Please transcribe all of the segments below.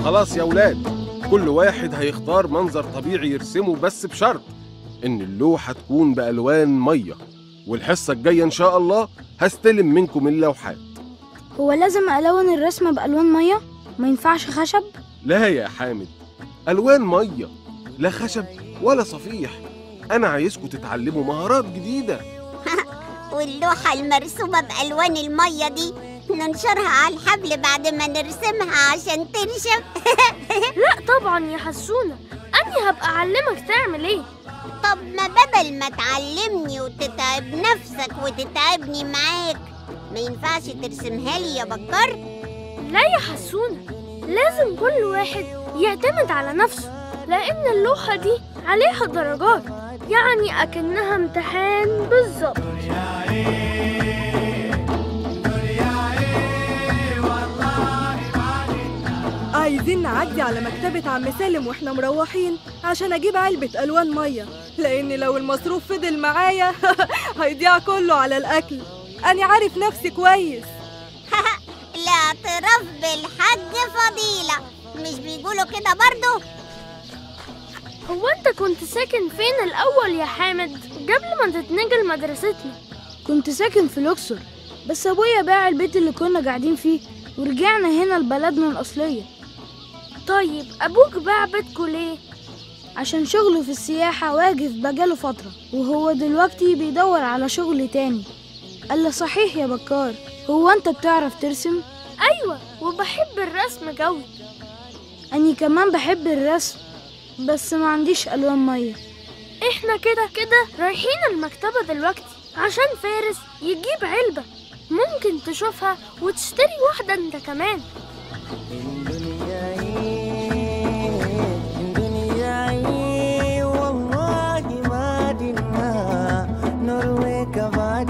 خلاص يا ولاد كل واحد هيختار منظر طبيعي يرسمه بس بشرط إن اللوحة تكون بألوان مية والحصة الجاية إن شاء الله هستلم منكم اللوحات هو لازم ألون الرسمة بألوان مية؟ ما ينفعش خشب؟ لا يا حامد ألوان مية لا خشب ولا صفيح أنا عايزكم تتعلموا مهارات جديدة واللوحة المرسومة بألوان المية دي ننشرها على الحبل بعد ما نرسمها عشان تنشف لا طبعا يا حسونة أني هبقى أعلمك تعمل إيه طب ما بدل ما تعلمني وتتعب نفسك وتتعبني معاك ما ينفعش ترسمها لي يا بكر لا يا حسونة لازم كل واحد يعتمد على نفسه لأن اللوحة دي عليها درجات يعني أكنها امتحان بالظبط عايزين نعدي على مكتبة عم سالم واحنا مروحين عشان اجيب علبة الوان مية لان لو المصروف فضل معايا هيضيع كله على الاكل انا عارف نفسي كويس الاعتراف بالحج فضيلة مش بيقولوا كده برضو هو أنت كنت ساكن فين الأول يا حامد قبل ما تتنقل مدرستنا كنت ساكن في الأقصر بس أبويا باع البيت اللي كنا قاعدين فيه ورجعنا هنا لبلدنا الأصلية طيب أبوك باع بيتكوا ليه؟ عشان شغله في السياحة واقف بقاله فترة وهو دلوقتي بيدور على شغل تاني قال لي صحيح يا بكار هو أنت بتعرف ترسم؟ أيوة وبحب الرسم قوي أني كمان بحب الرسم بس ما عنديش ألوان مية إحنا كده كده رايحين المكتبة دلوقتي عشان فارس يجيب علبة ممكن تشوفها وتشتري واحدة أنت كمان والله ما دنا نرويك ما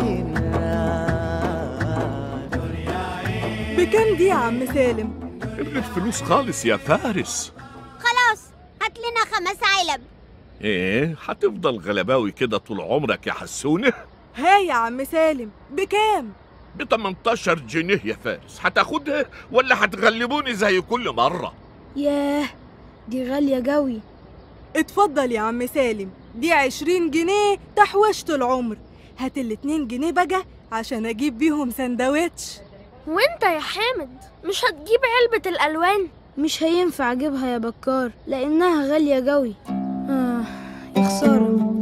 بكام دي يا عم سالم قلة فلوس خالص يا فارس خلاص هات لنا خمس علب ايه هتفضل غلباوي كده طول عمرك يا حسونة ها يا عم سالم بكام ب 18 جنيه يا فارس هتاخدها ولا هتغلبوني زي كل مرة ياه دي غالية قوي اتفضل يا عم سالم دي عشرين جنيه تحويشة العمر هات الاتنين جنيه بقى عشان اجيب بيهم سندوتش وانت يا حامد مش هتجيب علبة الألوان مش هينفع أجيبها يا بكار لأنها غالية قوي آه يا خسارة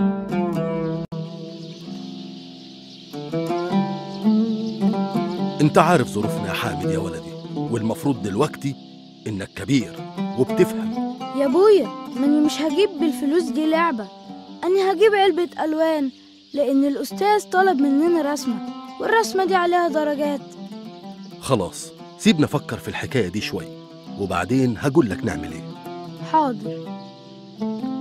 انت عارف ظروفنا يا حامد يا ولدي والمفروض دلوقتي انك كبير وبتفهم يا ابويا ماني مش هجيب بالفلوس دي لعبة أنا هجيب علبة ألوان لأن الأستاذ طلب مننا رسمة والرسمة دي عليها درجات خلاص سيبنا نفكر في الحكاية دي شوي وبعدين هقول لك نعمل ايه حاضر